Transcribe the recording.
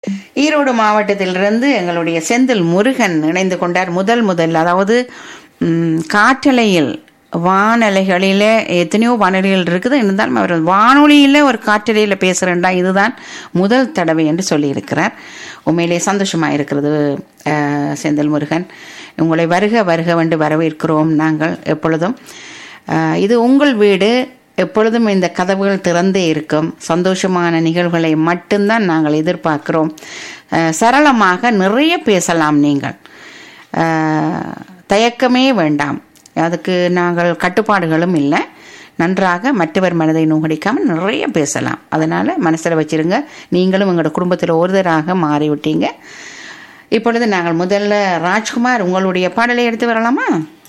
ஈரோடு மாவட்டத்திலிருந்து எங்களுடைய செந்தில் முருகன் இணைந்து கொண்டார் முதல் முதல் அதாவது ம், காற்றலையில் வானலைகளில் எத்தனையோ வானொலிகள் இருக்குது இருந்தாலும் அவர் வானொலியில் ஒரு காற்றலையில் பேசுகிறேன்டா இதுதான் முதல் தடவை என்று சொல்லியிருக்கிறார் உண்மையிலே சந்தோஷமாக இருக்கிறது அஹ், செந்தில் முருகன் உங்களை வருக வருக வந்து வரவேற்கிறோம் நாங்கள் எப்பொழுதும் அஹ், இது உங்கள் வீடு எப்பொழுதும் இந்த கதவுகள் திறந்தே இருக்கும் சந்தோஷமான நிகழ்வுகளை மட்டும்தான் நாங்கள் எதிர்பார்க்கிறோம் அஹ், சரளமாக நிறைய பேசலாம் நீங்கள் அஹ், தயக்கமே வேண்டாம் அதுக்கு நாங்கள் கட்டுப்பாடுகளும் இல்லை நன்றாக மற்றவர் மனதை நோகடிக்காமல் நிறைய பேசலாம் அதனால் மனசில் வச்சிருங்க நீங்களும் எங்களோட குடும்பத்தில் ஒருதராக மாறிவிட்டீங்க இப்பொழுது நாங்கள் முதல்ல ராஜ்குமார் உங்களுடைய பாடலை எடுத்து வரலாமா